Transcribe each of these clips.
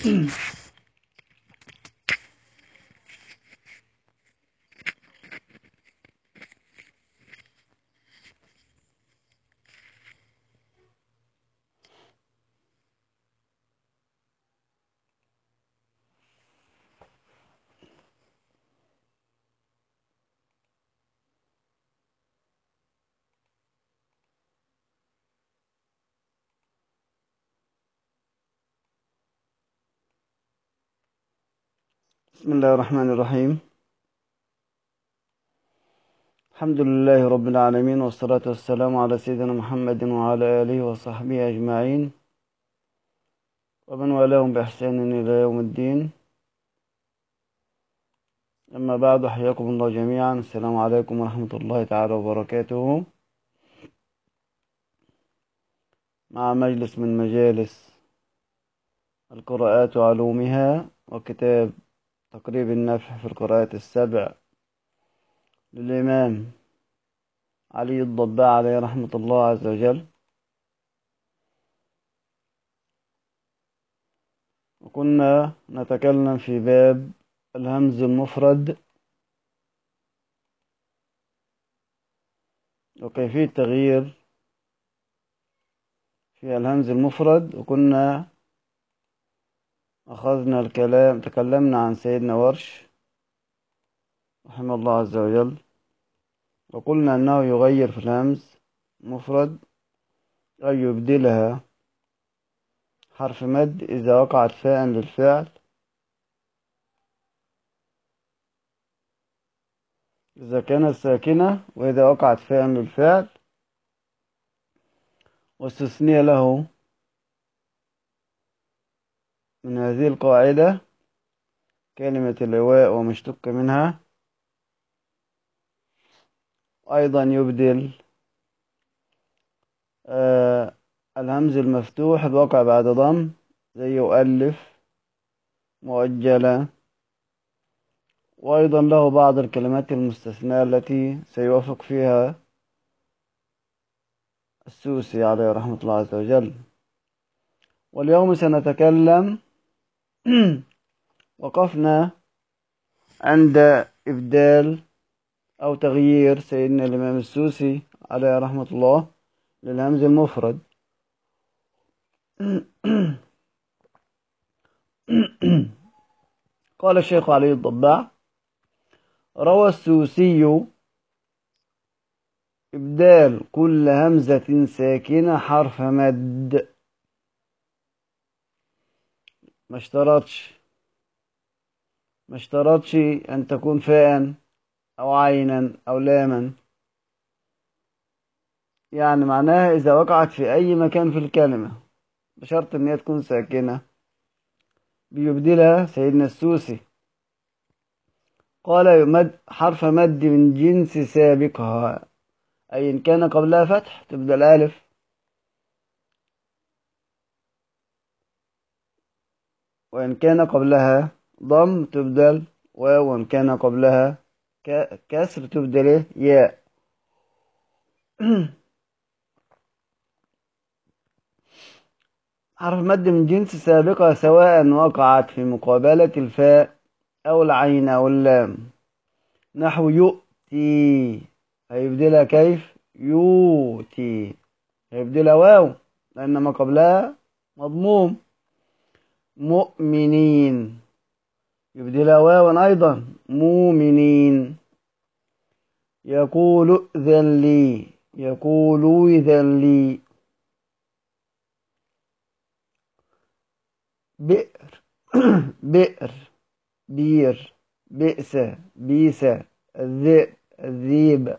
بسم الله الرحمن الرحيم الحمد لله رب العالمين والصلاة والسلام على سيدنا محمد وعلى آله وصحبه أجمعين ومن والاهم بإحسان إلى يوم الدين أما بعد حياكم الله جميعا السلام عليكم ورحمة الله تعالى وبركاته مع مجلس من مجالس القراءات وعلومها وكتاب تقريب النفع في القراءات السبع للإمام علي الضباع عليه رحمة الله عز وجل وكنا نتكلم في باب الهمز المفرد وكيفية تغيير في الهمز المفرد وكنا أخذنا الكلام تكلمنا عن سيدنا ورش رحمه الله عز وجل وقلنا أنه يغير في الهمز مفرد أو يبدلها حرف مد إذا وقعت فاء للفعل إذا كانت ساكنة وإذا وقعت فاء للفعل واستثني له من هذه القاعدة كلمة اللواء ومشتق منها أيضا يبدل آه الهمز المفتوح الواقع بعد ضم زي يؤلف مؤجلة وأيضا له بعض الكلمات المستثناة التي سيوافق فيها السوسي عليه رحمة الله عز وجل واليوم سنتكلم وقفنا عند إبدال أو تغيير سيدنا الإمام السوسي عليه رحمة الله للهمز المفرد قال الشيخ علي الضباع روى السوسي إبدال كل همزة ساكنة حرف مد ما اشترطش ما اشترطش أن تكون فاء أو عينا أو لاما يعني معناها إذا وقعت في أي مكان في الكلمة بشرط أن هي تكون ساكنة بيبدلها سيدنا السوسي قال يمد حرف مد من جنس سابقها أي إن كان قبلها فتح تبدأ ألف وإن كان قبلها ضم تبدل واو وإن كان قبلها كسر تبدل ياء حرف مد من جنس سابقة سواء وقعت في مقابلة الفاء أو العين أو اللام نحو يؤتي هيبدلها كيف يوتي هيبدلها واو لأن ما قبلها مضموم مؤمنين يبدلها واوا أيضا مؤمنين يقول ائذن لي يقول إذن لي بئر بئر بير بئس بيس الذئب الذيب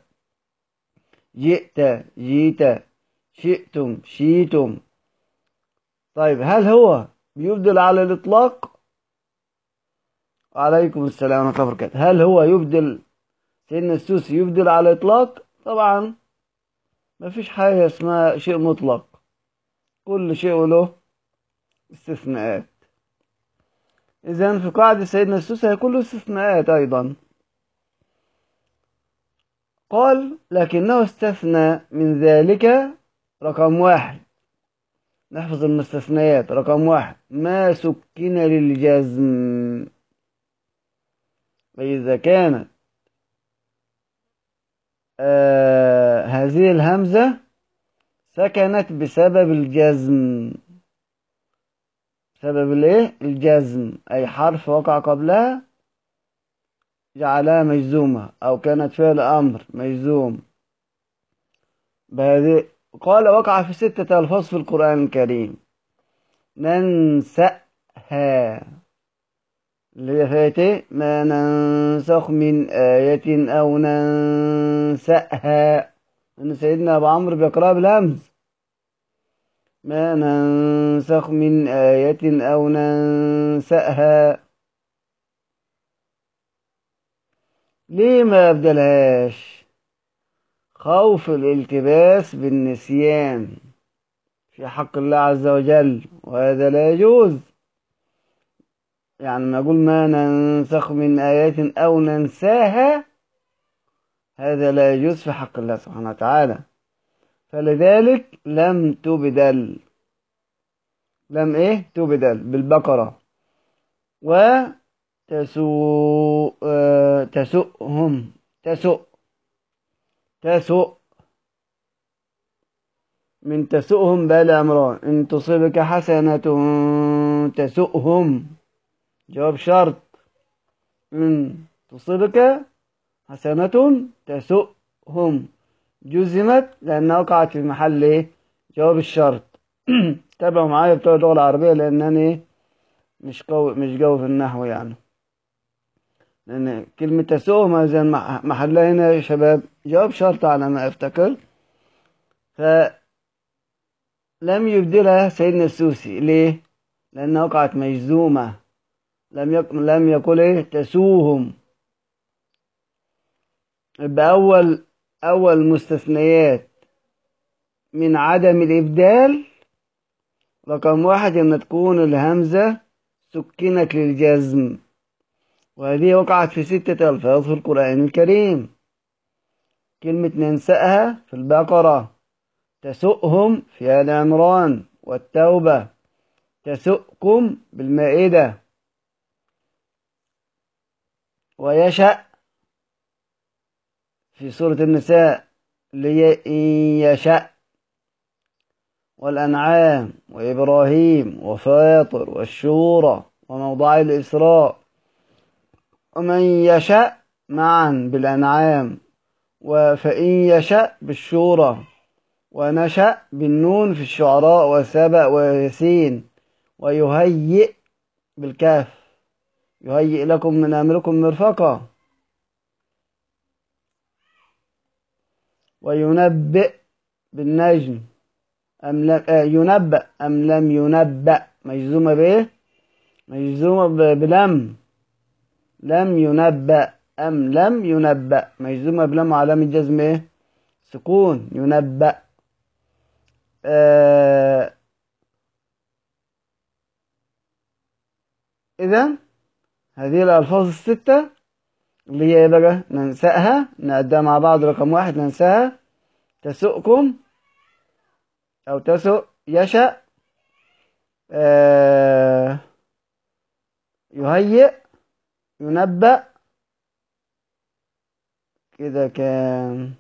جئت جيت شئتم شيتم طيب هل هو بيبدل على الإطلاق وعليكم السلام ورحمة الله وبركاته هل هو يبدل سيدنا السوسي يبدل على الإطلاق طبعا ما فيش حاجة اسمها شيء مطلق كل شيء له استثناءات إذا في قاعدة سيدنا السوسي هيكون له استثناءات أيضا قال لكنه استثنى من ذلك رقم واحد نحفظ المستثنيات رقم واحد ما سكن للجزم فإذا كانت آه هذه الهمزة سكنت بسبب الجزم بسبب الايه الجزم أي حرف وقع قبلها جعلها مجزومة أو كانت فعل أمر مجزوم بهذه قال وقع في ستة ألفاظ في القرآن الكريم ننسأها اللي هي فيها ايه ما ننسخ من آية أو ننسأها إن سيدنا أبو عمرو بيقرأها بالهمز ما ننسخ من آية أو ننسأها ليه ما أبدلهاش خوف الالتباس بالنسيان في حق الله عز وجل وهذا لا يجوز يعني ما أقول ما ننسخ من آيات أو ننساها هذا لا يجوز في حق الله سبحانه وتعالى فلذلك لم تبدل لم إيه تبدل بالبقرة وتسوء آه تسؤهم تسؤ تسؤ من تسؤهم بال عمران إن تصبك حسنة تسؤهم جواب شرط إن تصبك حسنة تسؤهم جزمت لأنها وقعت في محل إيه؟ جواب الشرط تابعوا معايا بتوع اللغة العربية لأنني مش قوي مش قوي في النحو يعني لأن كلمة تسؤهم هذا محلها هنا يا شباب جواب شرط على ما أفتكر فلم يبدلها سيدنا السوسي ليه؟ لأنها وقعت مجزومة لم يك... لم يقل ايه تسوهم يبقى اول اول مستثنيات من عدم الابدال رقم واحد ان تكون الهمزة سكنت للجزم وهذه وقعت في ستة ألفاظ في القرآن الكريم كلمة ننسأها في البقرة تسؤهم في آل عمران والتوبة تسؤكم بالمائدة ويشأ في سورة النساء اللي يشأ والأنعام وإبراهيم وفاطر والشورى وموضع الإسراء ومن يشأ معا بالأنعام فإن يشأ بالشورى ونشأ بالنون في الشعراء وسبأ وياسين ويهيئ بالكاف يهيئ لكم من أمركم مرفقا وينبئ بالنجم أم لم آه ينبأ أم لم ينبأ مجزومة بإيه؟ مجزومة بلم لم ينبأ أم لم ينبأ مجزومة بلم وعلامة جزم إيه؟ سكون ينبأ آه إذا هذه الألفاظ الستة اللي هي بقى ننساها نعدها مع بعض رقم واحد ننساها تسؤكم أو تسؤ يشأ آه يهيئ ينبأ كده كان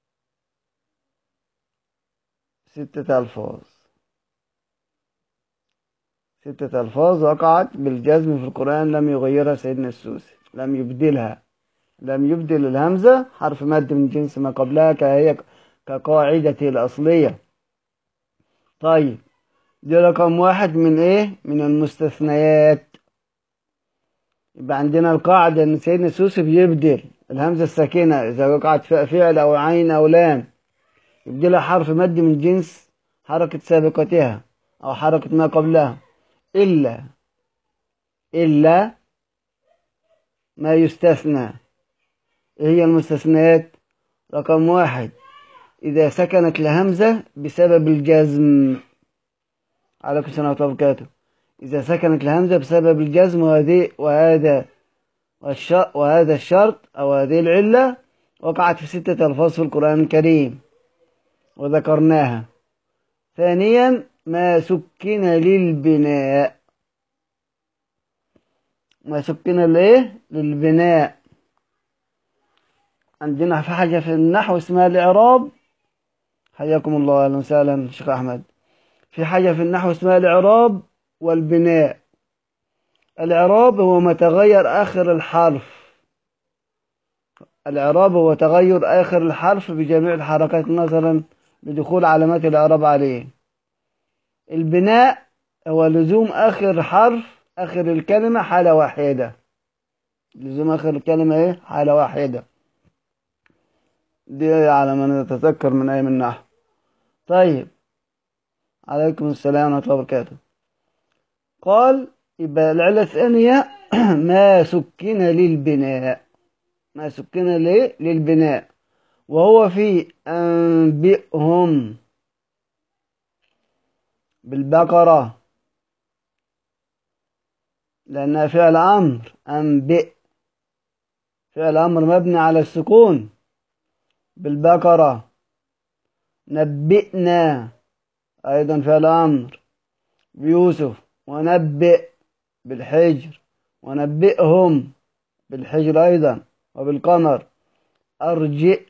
ستة ألفاظ ستة ألفاظ وقعت بالجزم في القرآن لم يغيرها سيدنا السوسي لم يبدلها لم يبدل الهمزة حرف مد من جنس ما قبلها كهي كقاعدته الأصلية طيب دي رقم واحد من ايه من المستثنيات يبقى عندنا القاعدة ان سيدنا السوسي بيبدل الهمزة الساكنة اذا وقعت فعل او عين او لام يبدلها حرف مد من جنس حركة سابقتها او حركة ما قبلها إلا إلا ما يستثنى إيه هي المستثنيات رقم واحد إذا سكنت الهمزة بسبب الجزم عليكم السلام ورحمة الله وبركاته إذا سكنت الهمزة بسبب الجزم وهذه وهذا وهذا الشرط أو هذه العلة وقعت في ستة ألفاظ في القرآن الكريم وذكرناها ثانيا ما سكن للبناء ما سكن لإيه للبناء عندنا في حاجة في النحو اسمها الإعراب حياكم الله أهلا وسهلا شيخ أحمد في حاجة في النحو اسمها الإعراب والبناء الإعراب هو ما تغير آخر الحرف الإعراب هو تغير آخر الحرف بجميع الحركات نظرا لدخول علامات الإعراب عليه البناء هو لزوم آخر حرف آخر الكلمة حالة واحدة لزوم آخر الكلمة إيه حالة واحدة دي على ما نتذكر من أيام النحو طيب عليكم السلام ورحمة الله وبركاته قال يبقى العلة الثانية ما سكن للبناء ما سكن ليه للبناء وهو في أنبئهم بالبقرة لأنها فعل أمر أنبئ فعل أمر مبني على السكون بالبقرة نبئنا أيضا فعل أمر بيوسف ونبئ بالحجر ونبئهم بالحجر أيضا وبالقمر أرجئه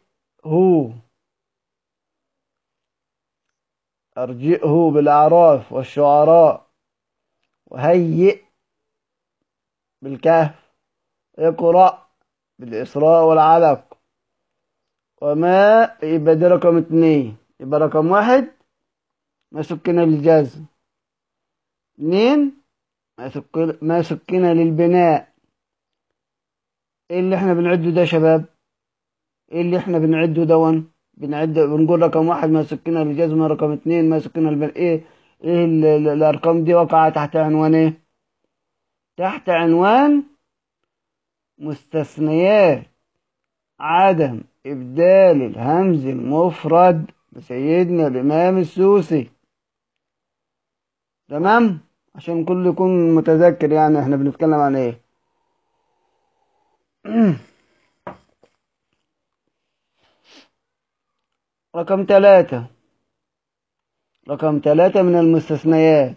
أرجئه بالأعراف والشعراء وهيئ بالكهف اقرأ بالإسراء والعلق وما يبقى ده رقم اتنين يبقى رقم واحد ما سكن للجزم اتنين ما سكن ما سكن للبناء ايه اللي احنا بنعده ده يا شباب ايه اللي احنا بنعده دون بنعد بنقول رقم واحد ما سكن للجزم رقم اتنين ما سكن للبناء ايه ايه ال- ال- الارقام دي وقع تحت عنوان ايه تحت عنوان مستثنيات عدم إبدال الهمز المفرد بسيدنا الإمام السوسي تمام عشان كل يكون متذكر يعني احنا بنتكلم عن ايه رقم ثلاثة رقم ثلاثة من المستثنيات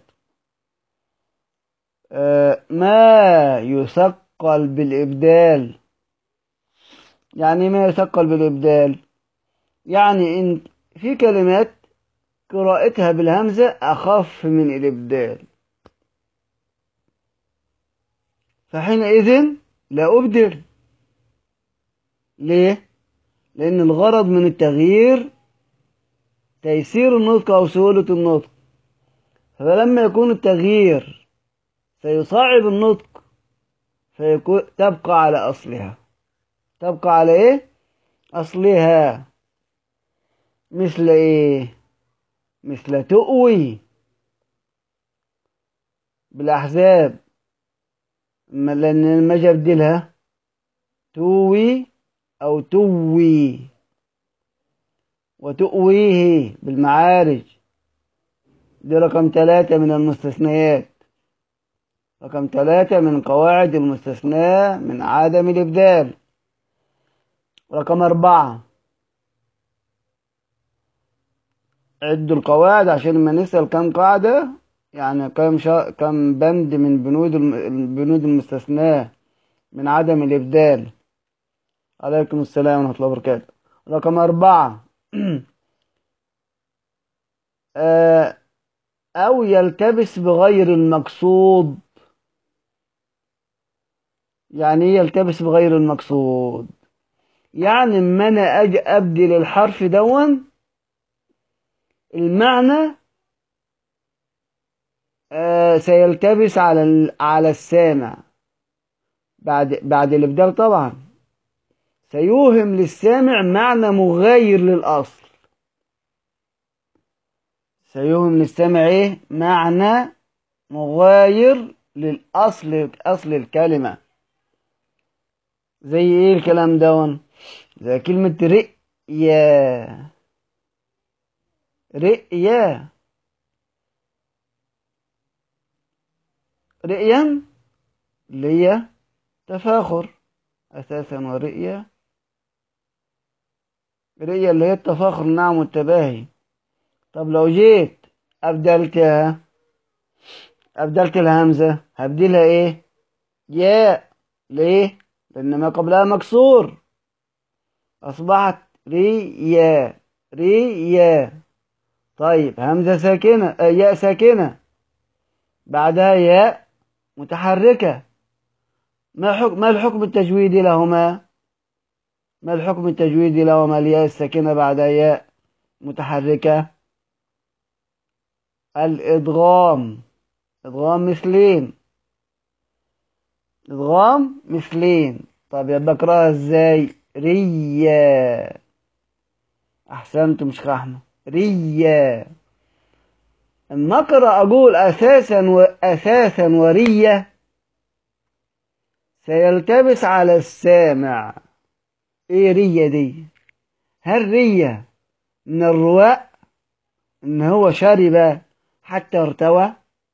آه، ما يثقل بالإبدال يعني ما يثقل بالإبدال يعني إن في كلمات قراءتها بالهمزة أخف من الإبدال فحينئذ لا أبدل ليه؟ لأن الغرض من التغيير تيسير النطق أو سهولة النطق فلما يكون التغيير سيصعب النطق فيكون تبقى على أصلها تبقى على إيه؟ أصلها مثل إيه؟ مثل تؤوي بالأحزاب أما لأن لما أجي أبدلها توي أو توي وتؤويه بالمعارج دي رقم ثلاثة من المستثنيات رقم ثلاثة من قواعد المستثناة من عدم الإبدال رقم أربعة عدوا القواعد عشان ما نسأل كم قاعدة يعني كم شا... كم بند من بنود الم... البنود المستثناة من عدم الإبدال عليكم السلام ورحمة الله وبركاته رقم أربعة آه، أو يلتبس بغير المقصود يعني ايه يلتبس بغير المقصود يعني اما انا اجي ابدل الحرف دون المعنى آه سيلتبس على ال- على السامع بعد بعد الابدال طبعا سيوهم للسامع معنى مغاير للاصل سيوهم للسامع ايه معنى مغاير للاصل اصل الكلمه زي ايه الكلام دون زي كلمة رئيا رئيا رئيا اللي هي تفاخر أساسا ورئيا رئيا اللي هي التفاخر نعم والتباهي طب لو جيت أبدلتها أبدلت الهمزة هبدلها إيه ياء ليه لأن ما قبلها مكسور أصبحت ريا ريا طيب همزة ساكنة آه ياء ساكنة بعدها ياء متحركة ما حكم ما الحكم التجويدي لهما ما الحكم التجويدي لهما الياء الساكنة بعدها ياء متحركة الإدغام إدغام مثلين إدغام مثلين طب يبقى أقرأها إزاي ريا أحسنتم شيخ أحمد ريا أما أقرأ أقول أساسا وأساسا وريا سيلتبس على السامع إيه ريا دي هل ريا من الرواء إن هو شرب حتى ارتوى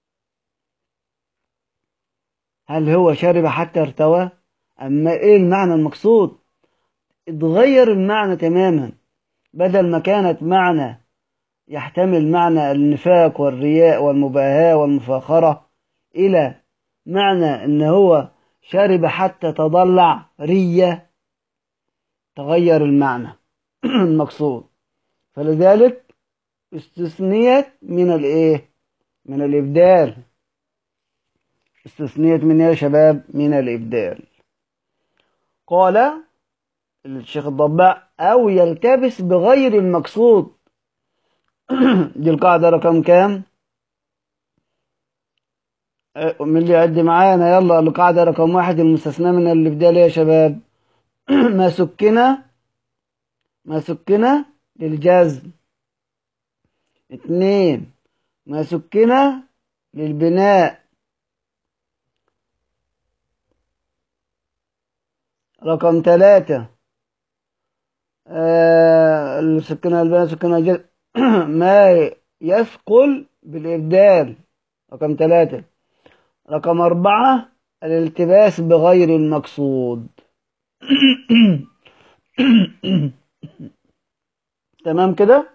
هل هو شرب حتى ارتوى أما إيه المعنى المقصود اتغير المعنى تماما بدل ما كانت معنى يحتمل معنى النفاق والرياء والمباهاة والمفاخرة إلى معنى إن هو شرب حتى تضلع رية تغير المعنى المقصود فلذلك استثنيت من الايه من الابدال استثنيت من يا شباب من الابدال قال الشيخ الضباع او يلتبس بغير المقصود دي القاعدة رقم كام من اللي يعد معانا يلا القاعدة رقم واحد المستثنى من الابدال يا شباب ما سكنا ما سكنا للجزم اتنين ما سكنا للبناء رقم ثلاثة آه السكنة البناء سكنة الجزم ما يثقل بالإبدال رقم ثلاثة رقم أربعة الالتباس بغير المقصود تمام كده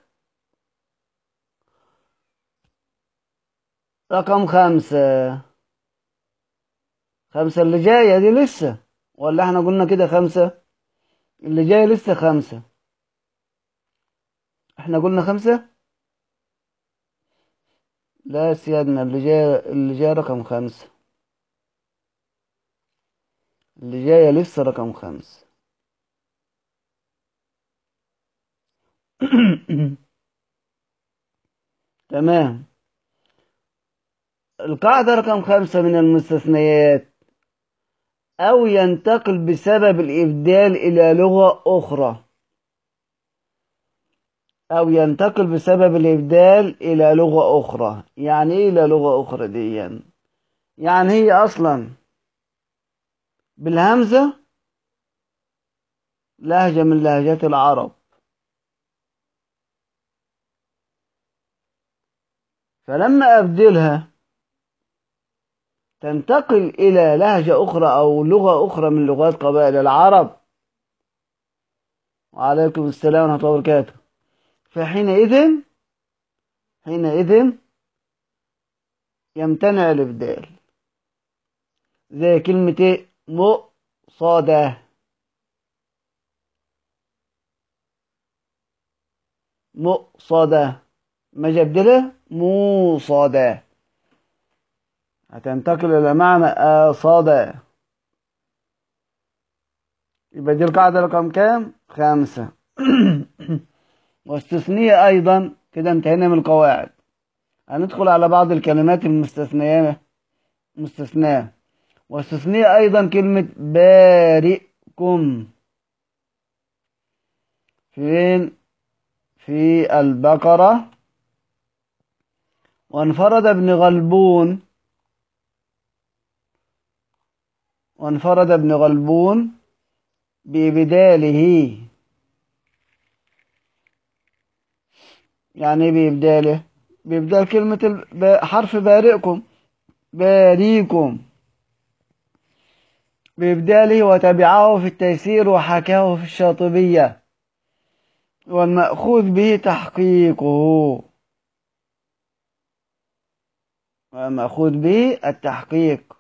رقم خمسة خمسة اللي جاية دي لسه ولا احنا قلنا كده خمسة اللي جاية لسه خمسة احنا قلنا خمسة لا يا سيادنا اللي جاي اللي جاي رقم خمسة اللي جاية لسه رقم خمسة تمام القاعدة رقم خمسة من المستثنيات أو ينتقل بسبب الإبدال إلى لغة أخرى أو ينتقل بسبب الإبدال إلى لغة أخرى يعني إيه إلى لغة أخرى دي يعني هي أصلا بالهمزة لهجة من لهجات العرب فلما أبدلها تنتقل إلى لهجة أخرى أو لغة أخرى من لغات قبائل العرب وعليكم السلام ورحمة الله وبركاته فحينئذ حينئذ يمتنع الإبدال زي كلمة إيه مؤصدة مؤصدة ما جبدلها موصدة هتنتقل إلى معنى أصدة يبقى دي القاعدة رقم كام؟ خمسة واستثنية أيضا كده انتهينا من القواعد هندخل على بعض الكلمات المستثنية مستثناة واستثنية أيضا كلمة بارئكم فين في البقرة وانفرد ابن غلبون وانفرد ابن غلبون بإبداله يعني ايه بإبداله بإبدال كلمة حرف بارئكم باريكم بإبداله وتبعه في التيسير وحكاه في الشاطبية والمأخوذ به تحقيقه مأخوذ به التحقيق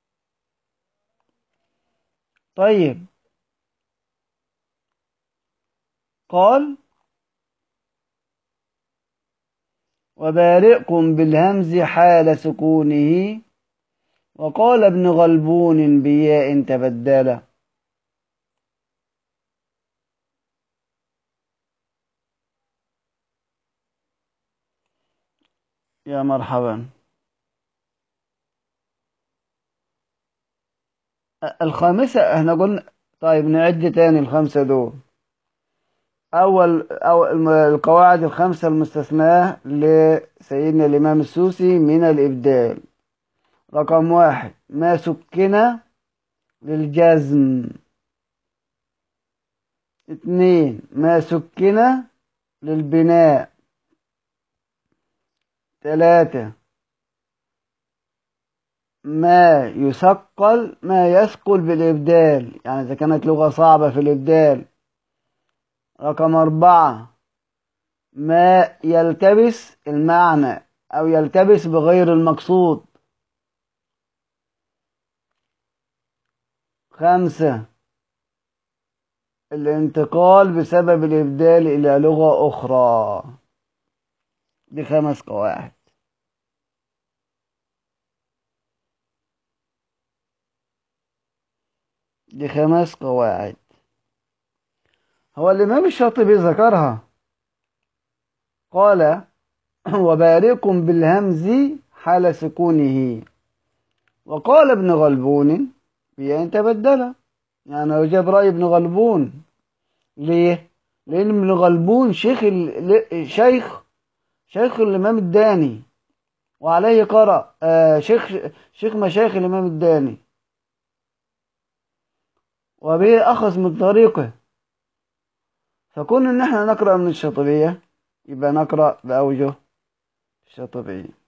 طيب قال وبارئكم بالهمز حال سكونه وقال ابن غلبون بياء تبدل يا مرحبا الخامسة احنا قلنا طيب نعد تاني الخمسة دول أول أو القواعد الخمسة المستثناة لسيدنا الإمام السوسي من الإبدال رقم واحد ما سكن للجزم اثنين ما سكن للبناء ثلاثة ما يثقل ما يثقل بالإبدال يعني إذا كانت لغة صعبة في الإبدال رقم أربعة ما يلتبس المعنى أو يلتبس بغير المقصود خمسة الانتقال بسبب الإبدال إلى لغة أخرى دي خمس قواعد دي خمس قواعد هو الإمام الشاطبي ذكرها قال وباركم بالهمز حال سكونه وقال ابن غلبون بأن تبدل يعني هو جاب رأي ابن غلبون ليه؟ لأن ابن غلبون شيخ ال... شيخ شيخ الإمام الداني وعليه قرأ آه شيخ شيخ مشايخ الإمام الداني وبه أخذ من طريقه فكون إن احنا نقرأ من الشاطبية يبقى نقرأ بأوجه الشاطبية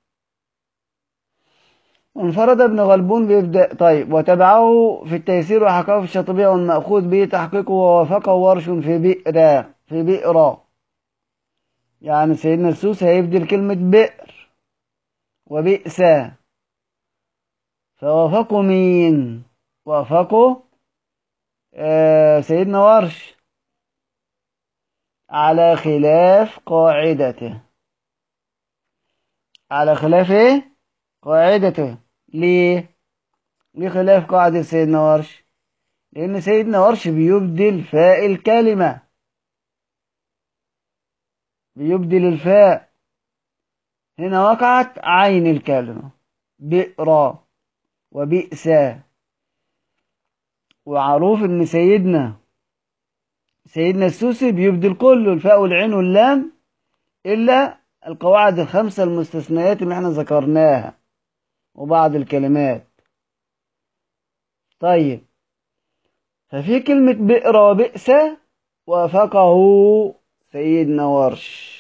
وانفرد ابن غلبون بيبدأ طيب وتبعه في التيسير وحكاه في الشاطبية والمأخوذ به تحقيقه ووافقه ورش في بئر في بئر يعني سيدنا السوس هيبدل كلمة بئر وبئس فوافقوا مين وافقوا آه سيدنا ورش على خلاف قاعدته على خلاف ايه قاعدته ليه ليه خلاف قاعدة سيدنا ورش لأن سيدنا ورش بيبدل فاء الكلمة بيبدل الفاء هنا وقعت عين الكلمة بئر وبئس وعروف ان سيدنا سيدنا السوسي بيبدل كله الفاء والعين واللام الا القواعد الخمسة المستثنيات اللي احنا ذكرناها وبعض الكلمات طيب ففي كلمة بئر وبئس وافقه سيدنا ورش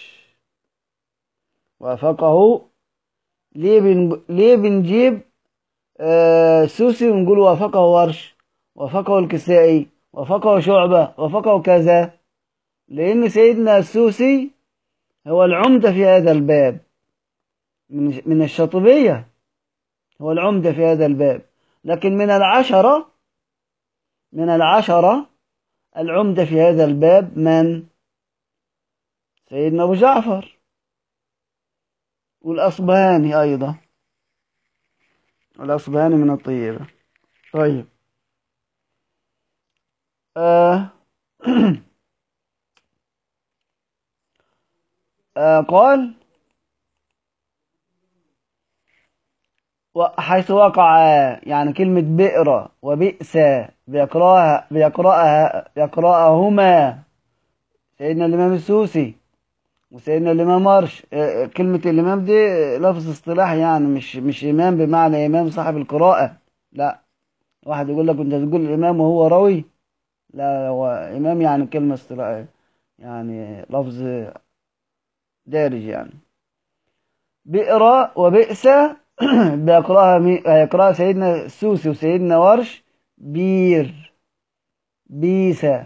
وافقه ليه بن... ليه بنجيب آه سوسي ونقول وافقه ورش وافقه الكسائي وافقه شعبة وافقه كذا لأن سيدنا السوسي هو العمدة في هذا الباب من من الشاطبية هو العمدة في هذا الباب لكن من العشرة من العشرة العمدة في هذا الباب من سيدنا أبو جعفر والأصبهاني أيضا الأصبهاني من الطيبة طيب آه آه قال حيث وقع يعني كلمة بئر وبئس بيقرأها بيقرأها يقرأهما سيدنا الإمام السوسي وسيدنا الإمام مرش كلمة الإمام دي لفظ اصطلاح يعني مش مش إمام بمعنى إمام صاحب القراءة لا واحد يقول لك أنت تقول الإمام وهو راوي لا هو إمام يعني كلمة اصطلاح يعني لفظ دارج يعني بئر وبئس بيقرأها مي... هيقرأها سيدنا السوسي وسيدنا ورش بير بيسا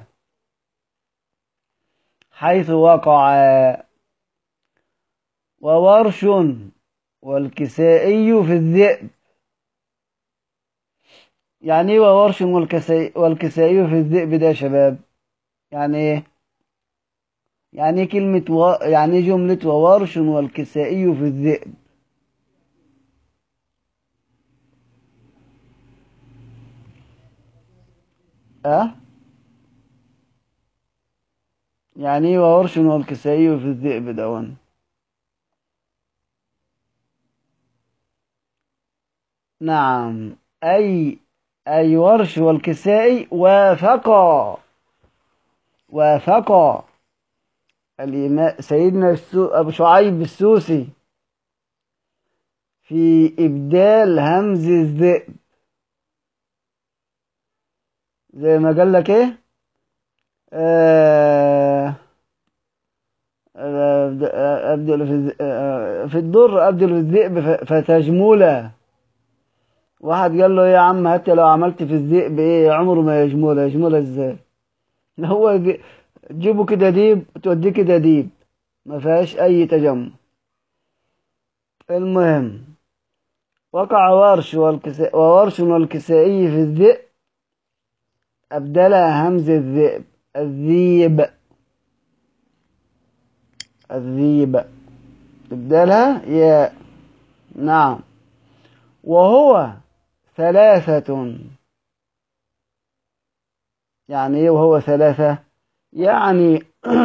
حيث وقع وورش والكسائي في الذئب يعني ايه وورش والكسائي, والكسائي في الذئب ده يا شباب يعني ايه يعني ايه كلمة و... يعني ايه جملة وورش والكسائي في الذئب أه؟ يعني ايه وورش والكسائي في الذئب دون نعم أي أي ورش والكسائي وافقا وافقا الإمام سيدنا السو... أبو شعيب السوسي في إبدال همز الذئب زي ما قال لك إيه آه... أبدل في, في الضر أبدل في الذئب فتجموله واحد قال له يا عم حتى لو عملت في الذئب ايه عمره ما يجملها يجملها ازاي هو تجيبه كده ديب توديه كده ديب ما فيهاش اي تجمع المهم وقع ورش والكساء وورش والكسائي في الذئب أبدلها همز الذئب الذيب الذيب تبدلها يا نعم وهو ثلاثة يعني ايه وهو ثلاثة يعني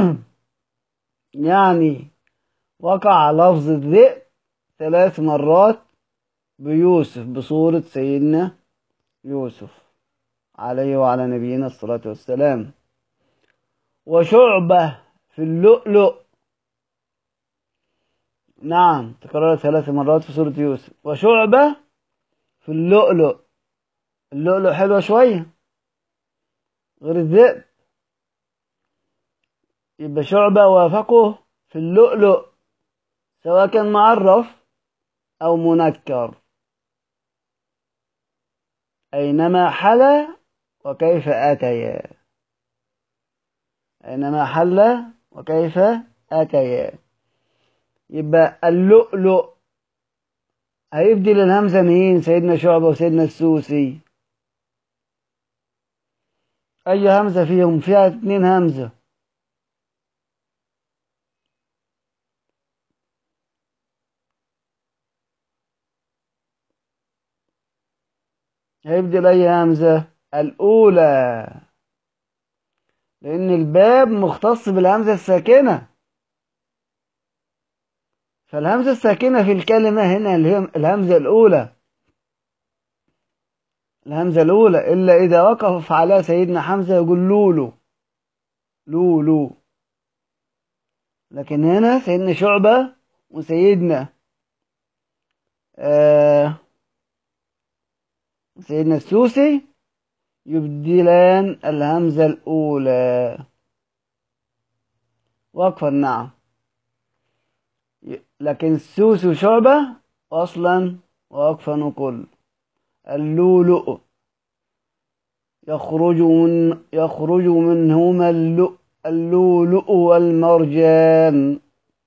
يعني وقع لفظ الذئب ثلاث مرات بيوسف بصورة سيدنا يوسف عليه وعلى نبينا الصلاة والسلام وشعبة في اللؤلؤ نعم تكرر ثلاث مرات في سورة يوسف وشعبة في اللؤلؤ اللؤلؤ حلوة شوية غير الذئب يبقى شعبة وافقه في اللؤلؤ سواء كان معرف أو منكر أينما حل وكيف أتيا أينما حل وكيف أتيا يبقى اللؤلؤ هيبدل الهمزة مين سيدنا شعبة وسيدنا السوسي أي همزة فيهم فيها اتنين همزة هيبدل أي همزة الأولى لأن الباب مختص بالهمزة الساكنة فالهمزة الساكنة في الكلمة هنا اللي هي الهمزة الأولى الهمزة الأولى إلا إذا وقف على سيدنا حمزة يقول لولو لولو لكن هنا سيدنا شعبة وسيدنا آه سيدنا السوسي يبدلان الهمزة الأولى وقفا نعم لكن السوس وشعبة أصلا وقفا نقول اللؤلؤ يخرج من يخرج منهما اللؤلؤ والمرجان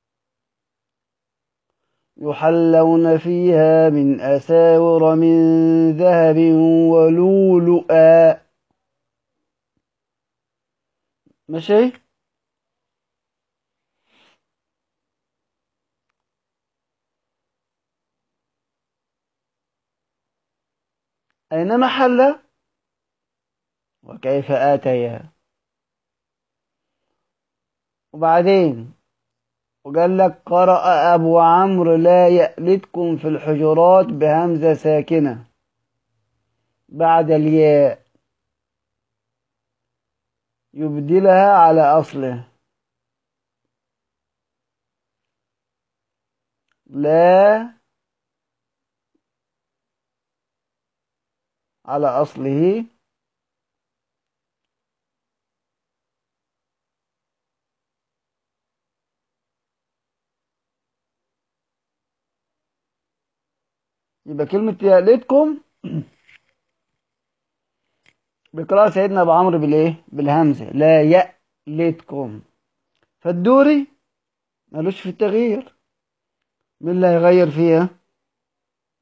يحلون فيها من أساور من ذهب ولؤلؤا ماشي أين محل وكيف آتيا وبعدين وقال لك قرأ أبو عمرو لا يألتكم في الحجرات بهمزة ساكنة بعد الياء يبدلها على أصله لا على أصله يبقى كلمة يألتكم بقراءة سيدنا أبو عمرو بالإيه؟ بالهمزة لا يألتكم فالدوري ملوش في التغيير مين اللي هيغير فيها؟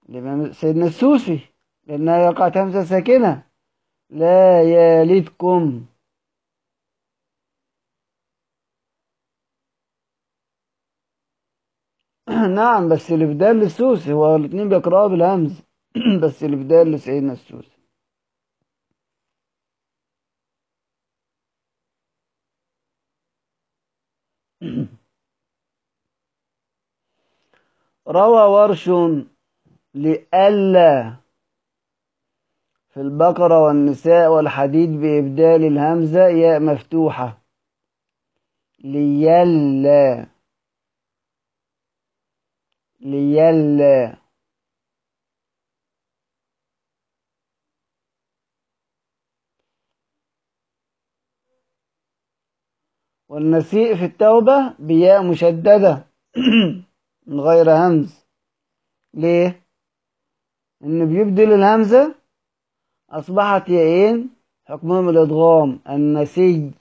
الإمام سيدنا السوسي لأنها وقعت همزة ساكنة لا يلدكم نعم بس الإبدال للسوسي هو الاتنين بيقرأوا بالهمز بس الإبدال لسيدنا السوسي روى ورش لئلا في البقرة والنساء والحديد بإبدال الهمزة ياء مفتوحة ليلا ليلا والنسيء في التوبة بياء مشددة من غير همز ليه؟ إن بيبدل الهمزة أصبحت ياءين حكمهم الإدغام النسي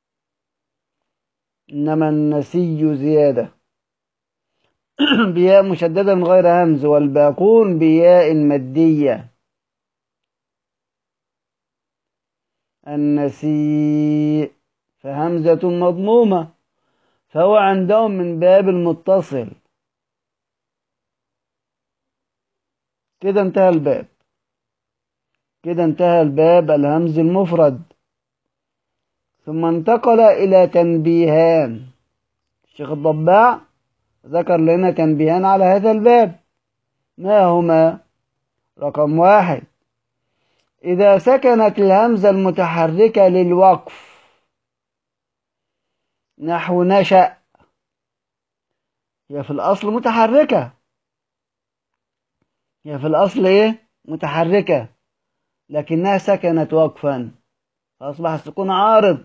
إنما النسي زيادة بياء مشددة من غير همز والباقون بياء مادية النسيء فهمزة مضمومة فهو عندهم من باب المتصل كده انتهى الباب كده انتهى الباب الهمز المفرد ثم انتقل إلى تنبيهان الشيخ الضباع ذكر لنا تنبيهان على هذا الباب ما هما رقم واحد إذا سكنت الهمزة المتحركة للوقف نحو نشأ هي في الأصل متحركة هي في الأصل إيه متحركة لكنها سكنت وقفا فأصبح السكون عارض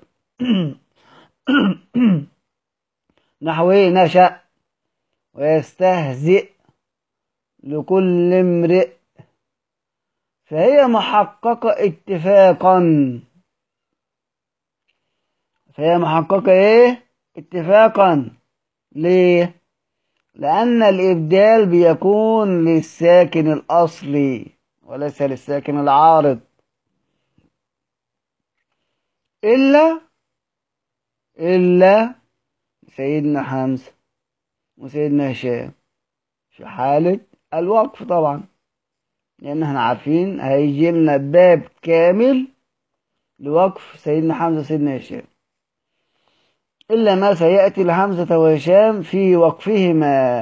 نحو إيه نشأ ويستهزئ لكل امرئ فهي محققة اتفاقا فهي محققة ايه اتفاقا ليه لأن الإبدال بيكون للساكن الأصلي وليس للساكن العارض إلا إلا سيدنا حمزة وسيدنا هشام في حالة الوقف طبعا لأن احنا عارفين هيجي لنا باب كامل لوقف سيدنا حمزة وسيدنا هشام إلا ما سيأتي لحمزة وهشام في وقفهما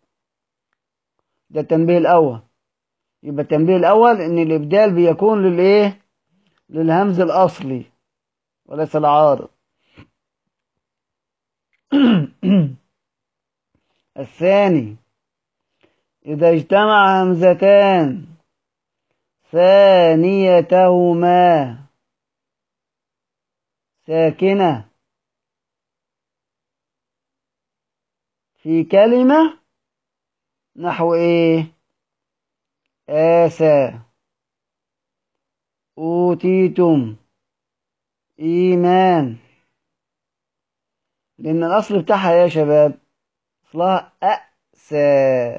ده التنبيه الأول يبقى التنبيه الأول إن الإبدال بيكون للإيه؟ للهمز الأصلي وليس العارض الثاني إذا اجتمع همزتان ثانيتهما ساكنة في كلمة نحو إيه آسى أوتيتم إيمان لأن الأصل بتاعها يا شباب أصلها أأسى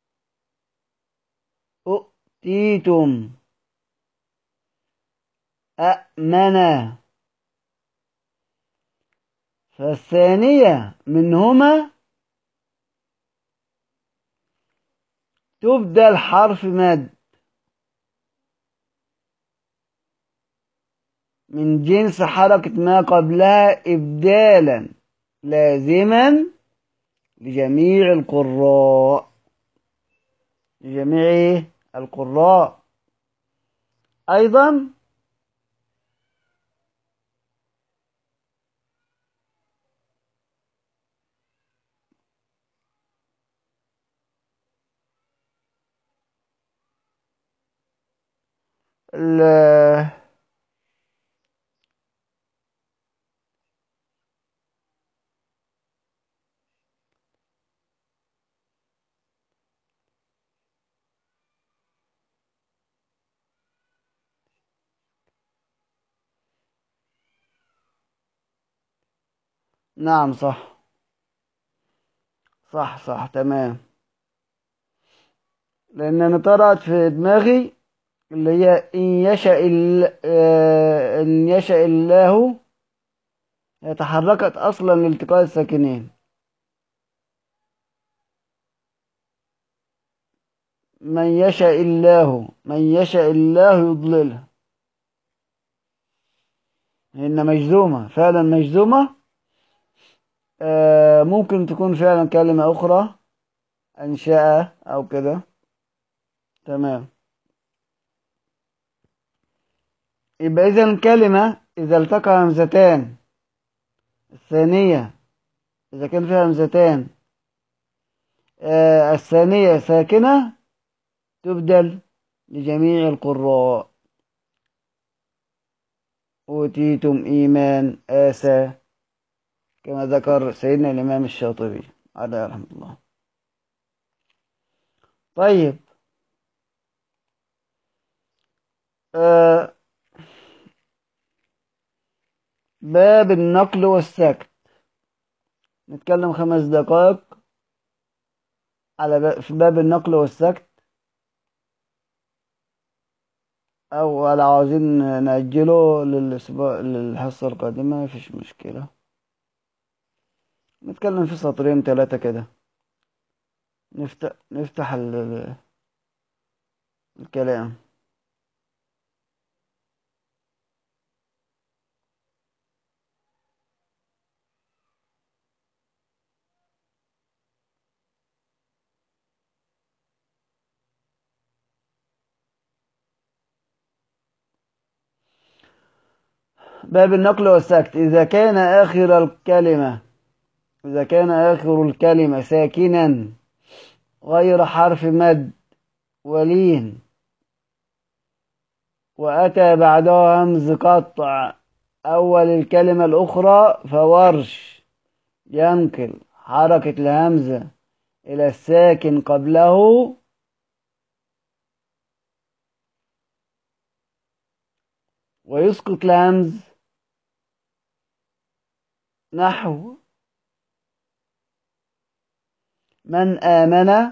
أؤتيتم أأمن فالثانية منهما تبدل حرف مد من جنس حركة ما قبلها إبدالا لازما لجميع القراء لجميع القراء أيضا نعم صح صح صح تمام لأن أنا طرأت في دماغي اللي هي إن يشاء ال- آه، إن يشاء الله هي تحركت أصلا لالتقاء الساكنين من يشاء الله من يشاء الله يضلله إن مجزومة فعلا مجزومة آه، ممكن تكون فعلا كلمة أخرى أنشأ أو كده تمام يبقى إذا الكلمة إذا التقى همزتان الثانية إذا كان فيها همزتان آه، الثانية ساكنة تبدل لجميع القراء أوتيتم إيمان آسى كما ذكر سيدنا الإمام الشاطبي عليه رحمة الله طيب آه باب النقل والسكت نتكلم خمس دقائق على باب في باب النقل والسكت أو لو عاوزين نأجله للأسبوع للحصة القادمة مفيش مشكلة نتكلم في سطرين ثلاثة كده نفتح نفتح ال... ال- الكلام باب النقل والسكت إذا كان آخر الكلمة إذا كان آخر الكلمة ساكنا غير حرف مد ولين وأتى بعدها همز قطع أول الكلمة الأخرى فورش ينقل حركة الهمزة إلى الساكن قبله ويسقط الهمز نحو من آمن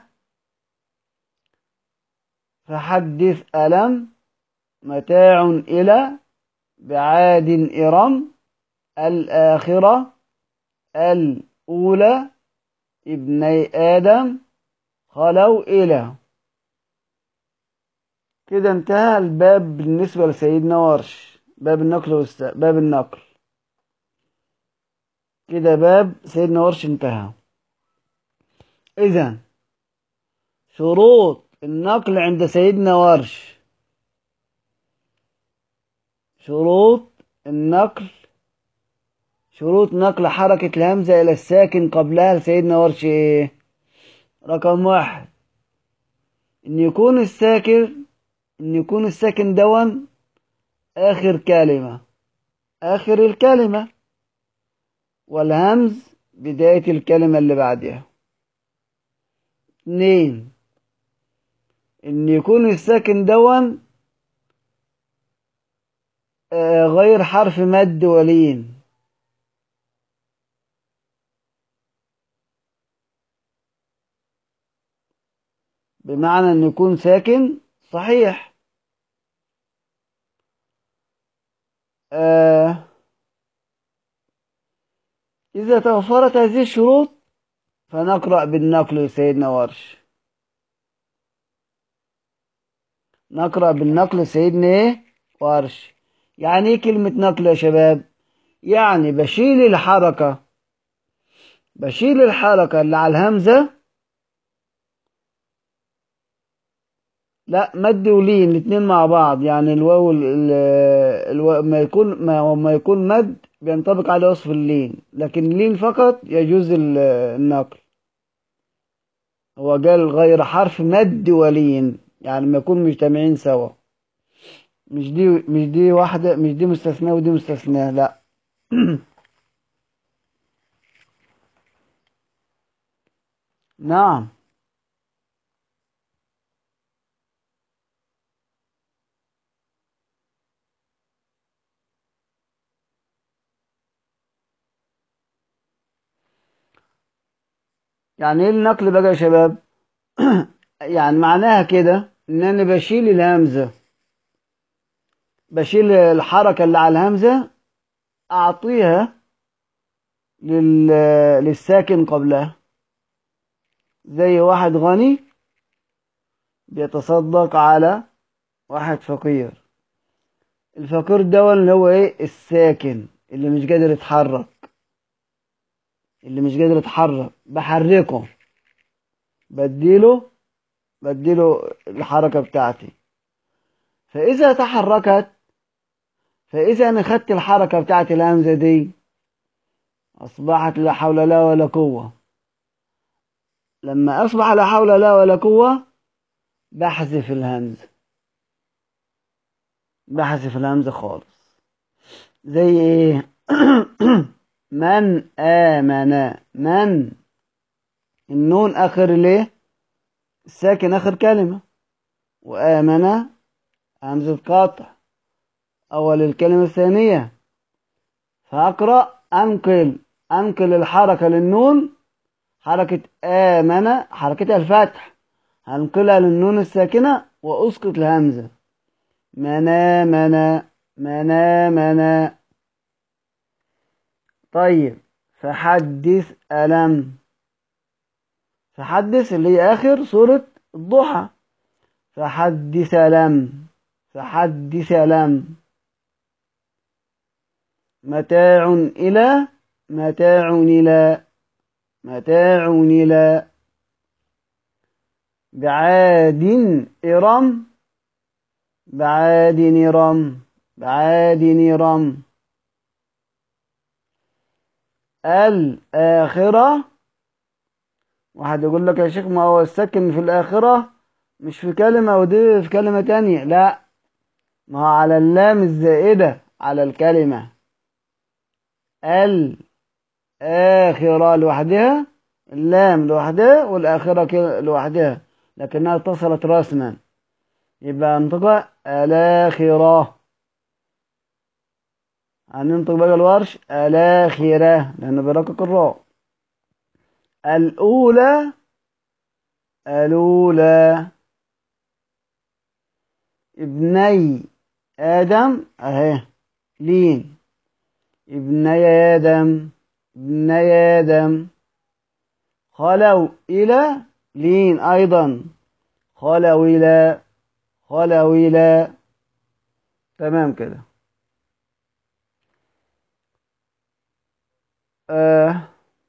فحدث ألم متاع إلى بعاد إرم الآخرة الأولى ابني آدم خلوا إلى كده انتهى الباب بالنسبة لسيدنا ورش باب النقل والست... باب النقل كده باب سيدنا ورش انتهى إذا شروط النقل عند سيدنا ورش شروط النقل شروط نقل حركة الهمزة إلى الساكن قبلها لسيدنا ورش إيه؟ رقم واحد إن يكون الساكن إن يكون الساكن دون آخر كلمة آخر الكلمة والهمز بداية الكلمة اللي بعدها اتنين إن يكون الساكن دون آه، غير حرف مد ولين بمعنى أن يكون ساكن صحيح آه إذا توفرت هذه الشروط فنقرأ بالنقل لسيدنا ورش نقرأ بالنقل لسيدنا إيه؟ ورش يعني إيه كلمة نقل يا شباب يعني بشيل الحركة بشيل الحركة اللي على الهمزة لا مد ولين الاتنين مع بعض يعني الواو ال- ال- الواو ما يكون ما, ما يكون مد بينطبق عليه وصف اللين لكن اللين فقط يجوز ال- النقل هو قال غير حرف مد ولين يعني ما يكون مجتمعين سوا مش دي مش دي واحدة مش دي مستثناة ودي مستثناة لا نعم يعني ايه النقل بقى يا شباب يعني معناها كده ان انا بشيل الهمزة بشيل الحركة اللي على الهمزة اعطيها لل... للساكن قبلها زي واحد غني بيتصدق على واحد فقير الفقير ده اللي هو ايه الساكن اللي مش قادر يتحرك اللي مش قادر يتحرك بحركه بديله بديله الحركة بتاعتي فإذا تحركت فإذا أنا خدت الحركة بتاعت الهمزة دي أصبحت لا حول لا ولا قوة لما أصبح لا حول لا ولا قوة بحذف الهمزة بحذف الهمزة خالص زي إيه من آمن من النون آخر ليه الساكن آخر كلمة وآمن همزة قطع أول الكلمة الثانية فأقرأ أنقل أنقل الحركة للنون حركة آمن حركتها الفتح هنقلها للنون الساكنة وأسقط الهمزة منا منا منا منا طيب فحدث ألم فحدث اللي هي آخر سورة الضحى فحدث لم فحدث لم متاع إلى متاع إلى متاع إلى بعاد إرم بعاد إرم بعاد إرم الآخرة واحد يقول لك يا شيخ ما هو السكن في الآخرة مش في كلمة ودي في كلمة تانية لا ما هو على اللام الزائدة على الكلمة الآخرة لوحدها اللام لوحدها والآخرة لوحدها لكنها اتصلت رسما يبقى انطق الآخرة هننطق بقى الورش الآخرة لأنه برقق الراء الأولى الأولى ابني آدم أهي لين ابني آدم ابني آدم خلوا إلى لين أيضا خلوا إلى خلوا إلى تمام كده آه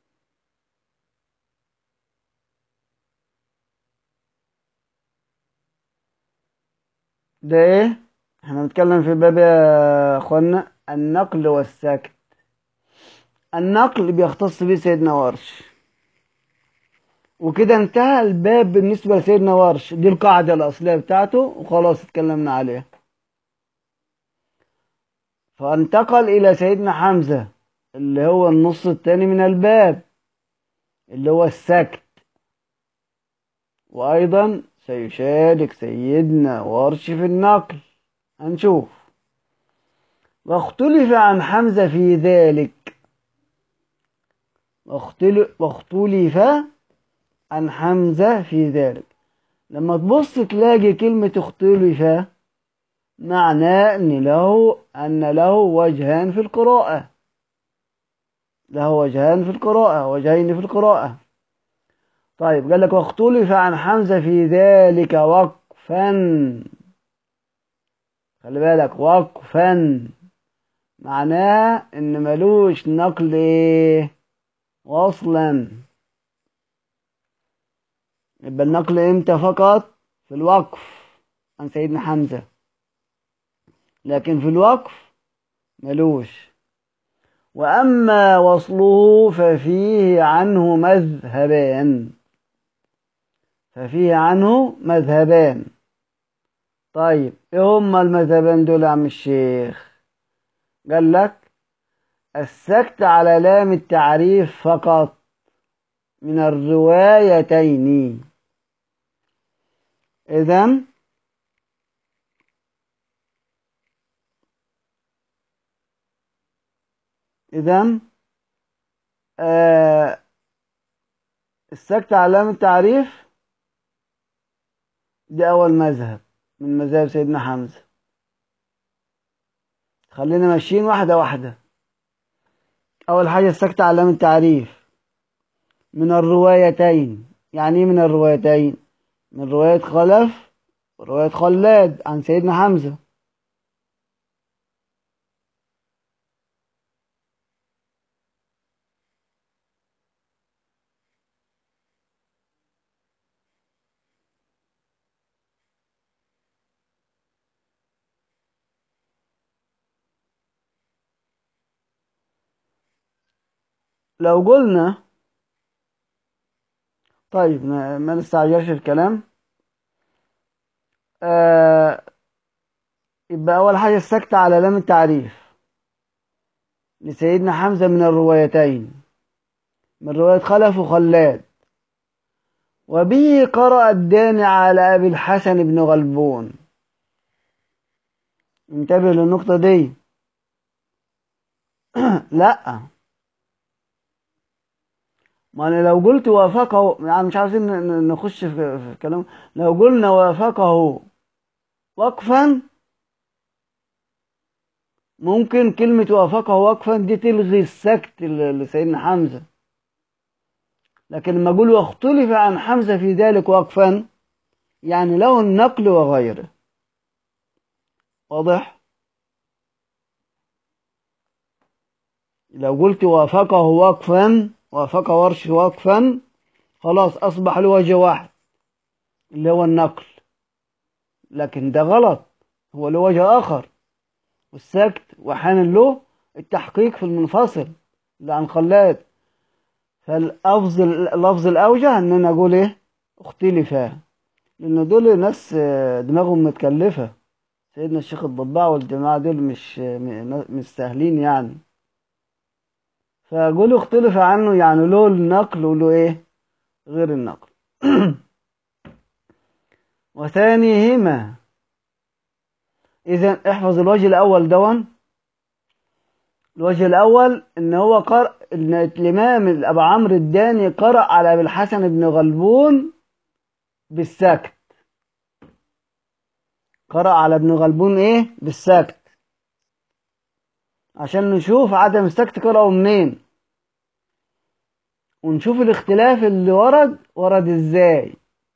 ده ايه احنا بنتكلم في باب يا اخوانا النقل والسكت النقل بيختص به سيدنا ورش وكده انتهى الباب بالنسبة لسيدنا ورش دي القاعدة الأصلية بتاعته وخلاص اتكلمنا عليها فانتقل إلى سيدنا حمزة اللي هو النص الثاني من الباب اللي هو السكت وأيضا سيشارك سيدنا ورش في النقل هنشوف واختلف عن حمزة في ذلك واختلف عن حمزة في ذلك لما تبص تلاقي كلمة اختلف معناه أن له أن له وجهان في القراءة له وجهان في القراءة وجهين في القراءة طيب قال لك واختلف عن حمزة في ذلك وقفا خلي بالك وقفا معناه ان ملوش نقل ايه وصلا يبقى النقل امتى فقط في الوقف عن سيدنا حمزة لكن في الوقف ملوش وأما وصله ففيه عنه مذهبان ففيه عنه مذهبان طيب ايه هما المذهبان دول يا عم الشيخ قال لك السكت على لام التعريف فقط من الروايتين اذا اذا آه السكت على لام التعريف دي أول مذهب من مذاهب سيدنا حمزة خلينا ماشيين واحدة واحدة أول حاجة السكت على لام التعريف من الروايتين يعني إيه من الروايتين من رواية خلف ورواية خلاد عن سيدنا حمزة لو قلنا طيب ما ما نستعجلش الكلام آه يبقى أول حاجة السكت على لام التعريف لسيدنا حمزة من الروايتين من رواية خلف وخلاد وبه قرأ الداني على أبي الحسن بن غلبون انتبه للنقطة دي لا ما أنا لو قلت وافقه يعني مش عايزين ن- نخش في في كلام لو قلنا وافقه وقفا ممكن كلمة وافقه وقفا دي تلغي السكت ل- لسيدنا حمزة لكن لما أقول واختلف عن حمزة في ذلك وقفا يعني له النقل وغيره واضح لو قلت وافقه وقفا وافق ورش وقفا خلاص أصبح له وجه واحد اللي هو النقل لكن ده غلط هو له وجه آخر والسكت وأحيانا له التحقيق في المنفصل اللي عن خلاد فالأفضل اللفظ الأوجه إن أنا أقول إيه اختلفا لأن دول ناس آه، دماغهم متكلفة سيدنا الشيخ الضباع والجماعة دول مش م- مش سهلين يعني فقولوا اختلف عنه يعني له النقل وله ايه غير النقل وثانيهما اذا احفظ الوجه الاول دون الوجه الاول ان هو قرأ ان الامام ابو عمرو الداني قرأ على ابي الحسن بن غلبون بالسكت قرأ على ابن غلبون ايه بالسكت عشان نشوف عدم السكت قرأوا منين ونشوف الاختلاف اللي ورد ورد ازاي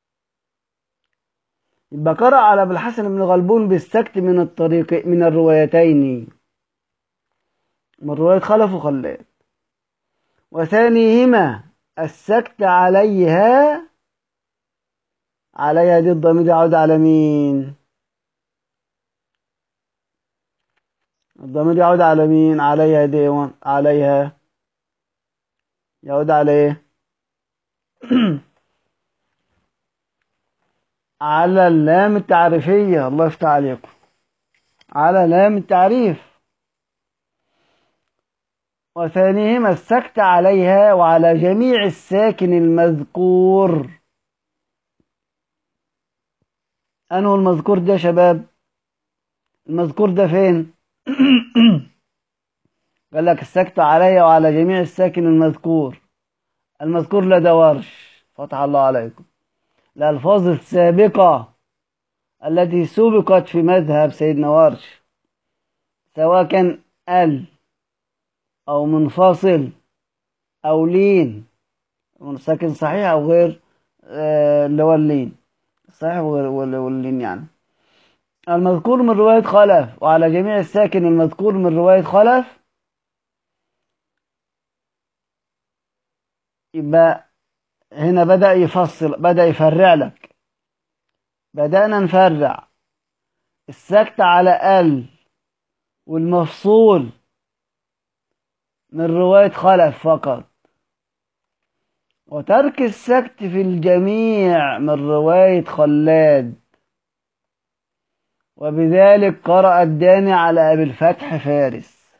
يبقى قرأ على ابو الحسن بن غلبون بالسكت من الطريق من الروايتين من رواية خلف وخلاد وثانيهما السكت عليها عليها دي الضمير يعود على مين الضمير يعود على مين عليها دي وان- عليها يعود على ايه على اللام التعريفية الله يفتح عليكم على لام التعريف وثانيهما السكت عليها وعلى جميع الساكن المذكور أنه المذكور ده يا شباب المذكور ده فين قال لك السكت عليها وعلى جميع الساكن المذكور المذكور لدى ورش فتح الله عليكم الألفاظ السابقة التي سبقت في مذهب سيدنا ورش سواء كان ال أو منفصل أو لين ساكن صحيح أو غير آه، اللي هو اللين صحيح وغير وال- واللين يعني المذكور من رواية خلف وعلى جميع الساكن المذكور من رواية خلف يبقى هنا بدأ يفصل بدأ يفرع لك بدأنا نفرع السكت على ال والمفصول من رواية خلف فقط وترك السكت في الجميع من رواية خلاد وبذلك قرأ الداني على أبي الفتح فارس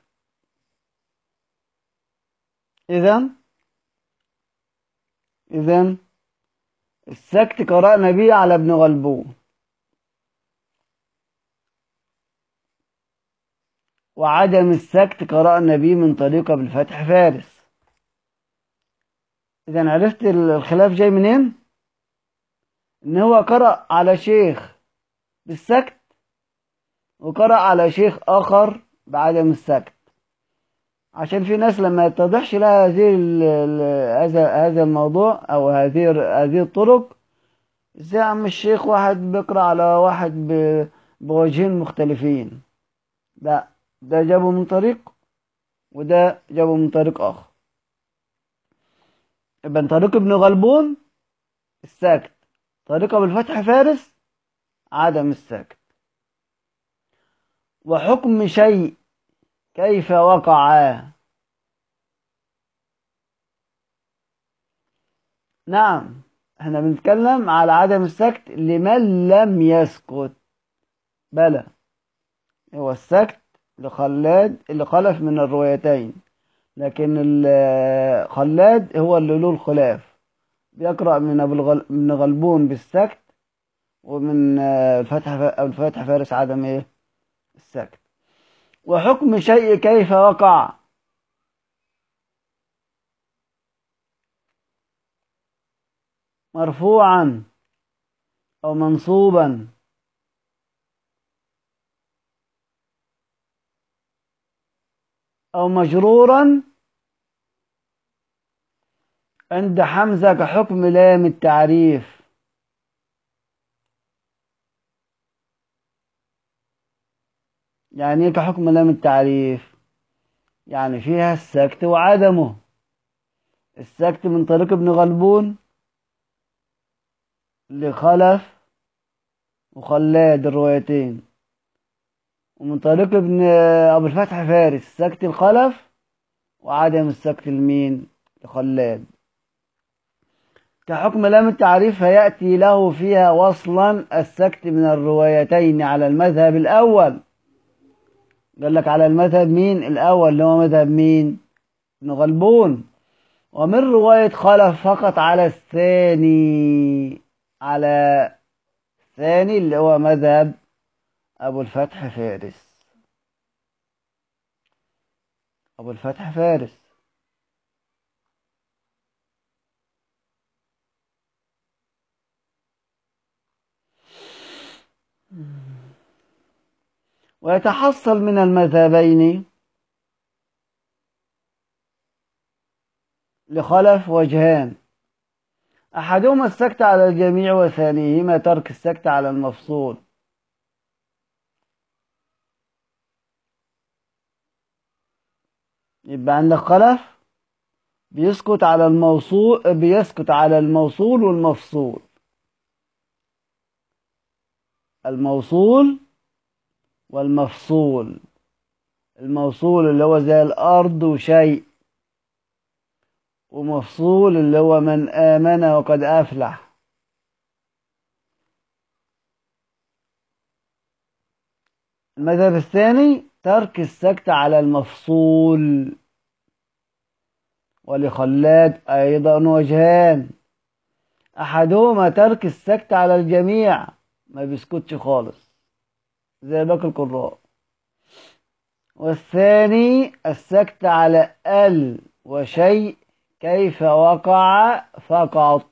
إذا إذا السكت قرأنا به على ابن غلبون وعدم السكت قرأنا به من طريق أبي الفتح فارس إذا عرفت الخلاف جاي منين؟ ان هو قرأ على شيخ بالسكت وقرأ على شيخ آخر بعدم السكت عشان في ناس لما يتضحش لها هذه ال- ال- هذا هذا الموضوع او هذه هذه الطرق ازاي يا عم الشيخ واحد بيقرأ على واحد ب- بوجهين مختلفين لا ده جابه من طريق وده جابه من طريق آخر يبقى طريق ابن غلبون الساكت طريق أبو الفتح فارس عدم الساكت وحكم شيء كيف وقع نعم احنا بنتكلم على عدم السكت لمن لم يسكت بلى هو السكت لخلاد اللي خلف من الروايتين لكن ال- خلاد هو اللي له الخلاف بيقرأ من أبو الغل... من غلبون بالسكت ومن آه، الفتح ف... أو الفتح فارس عدم ايه السكت وحكم شيء كيف وقع مرفوعا أو منصوبا أو مجرورا عند حمزة كحكم لام التعريف يعني ايه كحكم لام التعريف يعني فيها السكت وعدمه السكت من طريق ابن غلبون لخلف وخلاد الروايتين ومن طريق ابن ابو الفتح فارس سكت الخلف وعدم السكت المين لخلاد كحكم لام التعريف فيأتي له فيها وصلا السكت من الروايتين على المذهب الأول قال لك على المذهب مين الأول اللي هو مذهب مين ابن غلبون ومن رواية خلف فقط على الثاني على الثاني اللي هو مذهب أبو الفتح فارس أبو الفتح فارس ويتحصل من المذهبين لخلف وجهان أحدهما السكت على الجميع وثانيهما ترك السكت على المفصول يبقى عندك خلف بيسكت على الموصول بيسكت على الموصول والمفصول الموصول والمفصول الموصول اللي هو زي الأرض وشيء ومفصول اللي هو من آمن وقد أفلح المذهب الثاني ترك السكت على المفصول ولخلاد أيضا وجهان أحدهما ترك السكت على الجميع ما بيسكتش خالص زي باقي القراء والثاني السكت على ال وشيء كيف وقع فقط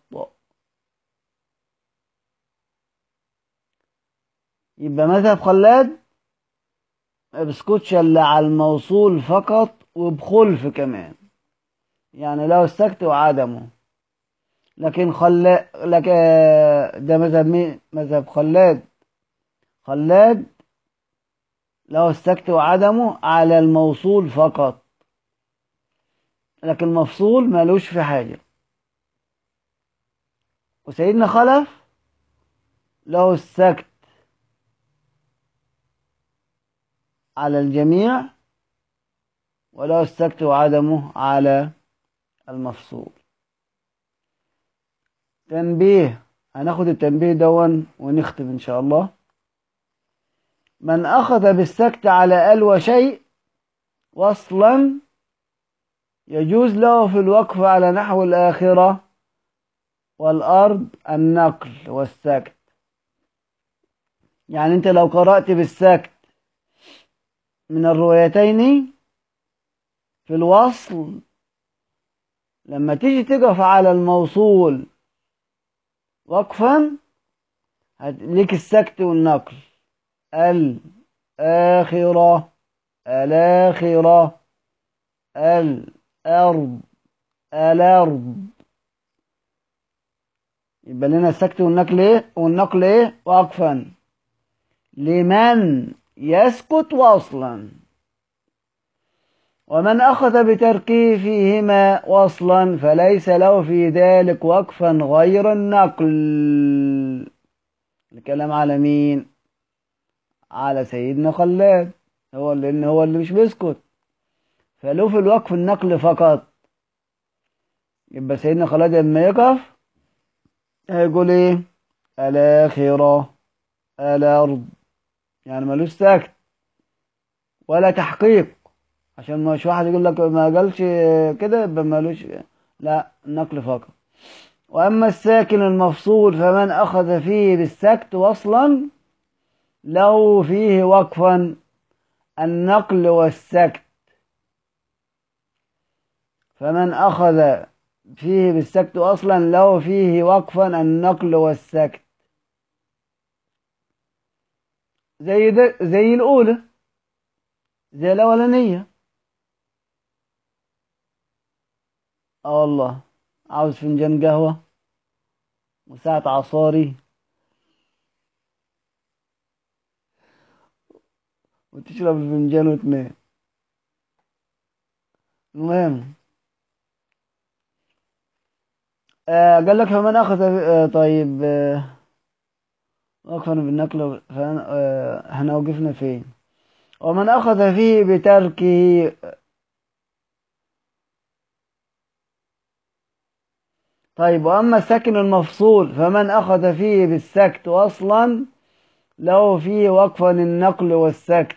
يبقى مذهب خلاد ما بيسكتش الا على الموصول فقط وبخلف كمان يعني له السكت وعدمه لكن خلا لك ده مذهب مين مذهب خلاد خلاد له السكت وعدمه على الموصول فقط لكن المفصول مالوش في حاجة وسيدنا خلف له السكت على الجميع وله السكت وعدمه على المفصول تنبيه هناخد التنبيه دون ونختم ان شاء الله من اخذ بالسكت على ال وشيء وصلا يجوز له في الوقف على نحو الآخرة والأرض النقل والسكت يعني أنت لو قرأت بالسكت من الروايتين في الوصل لما تيجي تقف على الموصول وقفا هت- ليك السكت والنقل الآخرة الآخرة الأرض الأرض يبقى لنا السكت والنقل ايه والنقل ايه وقفا لمن يسكت وصلا ومن أخذ بتركه فيهما وصلا فليس له في ذلك وقفا غير النقل الكلام على مين على سيدنا خلاد هو لأن هو اللي مش بيسكت فله في الوقف النقل فقط يبقى سيدنا خلاد لما يقف هيقول ايه الآخرة الأرض يعني ملوش سكت ولا تحقيق عشان مش واحد يقول لك ما قالش كده يبقى ملوش لا النقل فقط وأما الساكن المفصول فمن أخذ فيه بالسكت وصلا له فيه وقفا النقل والسكت فمن أخذ فيه بالسكت أصلا له فيه وقفا النقل والسكت زي ده زي الأولى زي الأولانية اه والله عاوز فنجان قهوة وساعة عصاري وتشرب الفنجان وتنام المهم آه قال لك فمن أخذ آه طيب آه وقفا بالنقل فأنا- آه احنا وقفنا فين ومن أخذ فيه بتركه طيب وأما السكن المفصول فمن أخذ فيه بالسكت أصلا له فيه وقفا النقل والسكت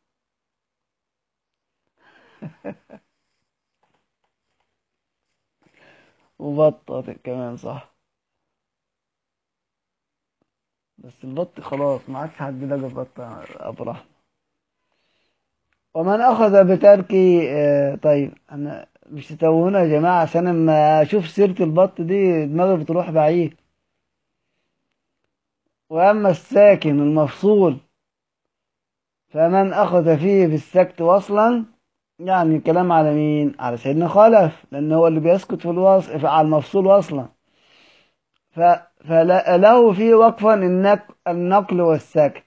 وبطة كمان صح بس البط خلاص ما عادش حد لقى بط أبو رحمة ومن أخذ بتركي آه، طيب أنا مش تتوهونا يا جماعة عشان لما أشوف سيرة البط دي دماغي بتروح بعيد وأما الساكن المفصول فمن أخذ فيه بالسكت وصلا يعني الكلام على مين؟ على سيدنا خلف لأن هو اللي بيسكت في الوصل على المفصول وصلا ف... فله فيه وقفا النق... النقل والسكت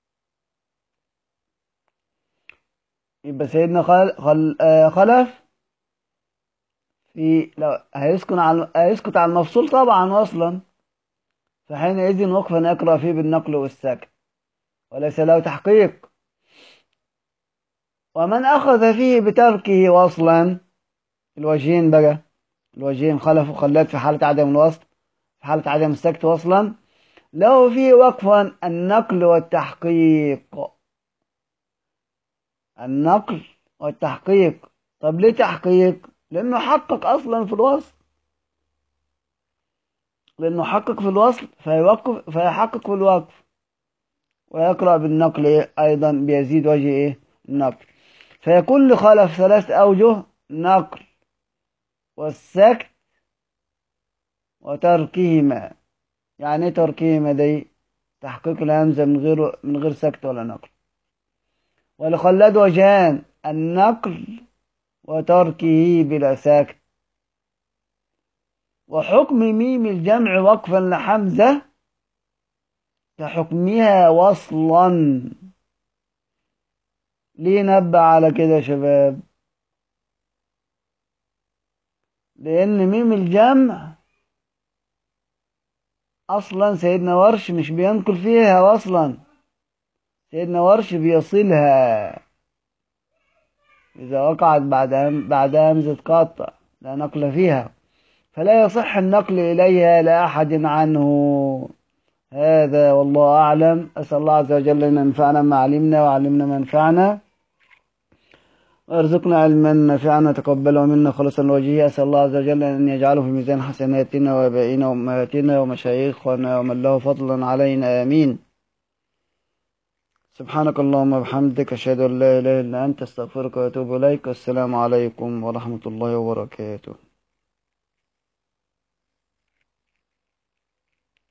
يبقى سيدنا خل... خل... آه، خلف في لو هيسكن على هيسكت على المفصول طبعا وصلا فحينئذ وقفا يقرأ فيه بالنقل والسكت وليس له تحقيق ومن أخذ فيه بتركه وصلا الوجهين بقى الوجهين خلف وخلات في حالة عدم الوصل في حالة عدم السكت وصلا له فيه وقفا النقل والتحقيق النقل والتحقيق طب ليه تحقيق لأنه حقق أصلا في الوصل لأنه حقق في الوصل فيوقف فيحقق في الوقف ويقرأ بالنقل إيه؟ أيضا بيزيد وجه إيه النقل فيكون لخلف ثلاث أوجه نقل والسكت وتركهما يعني ايه تركهما دي تحقيق الهمزة من غير من غير سكت ولا نقل ولخلاد وجهان النقل وتركه بلا سكت وحكم ميم الجمع وقفا لحمزة كحكمها وصلا ليه نبه على كده يا شباب لأن ميم الجمع أصلا سيدنا ورش مش بينقل فيها أصلا سيدنا ورش بيصلها إذا وقعت بعد بعد همزة قطع لا نقل فيها فلا يصح النقل إليها لأحد عنه هذا والله أعلم أسأل الله عز وجل أن ينفعنا ما علمنا وعلمنا ما ينفعنا وارزقنا علما نافعا تقبله منا خلصا لوجهه أسأل الله عز وجل أن يجعله في ميزان حسناتنا وآبائنا وأمهاتنا ومشايخنا ومن له فضلا علينا آمين سبحانك اللهم وبحمدك أشهد أن لا إله إلا أنت أستغفرك وأتوب إليك والسلام عليكم ورحمة الله وبركاته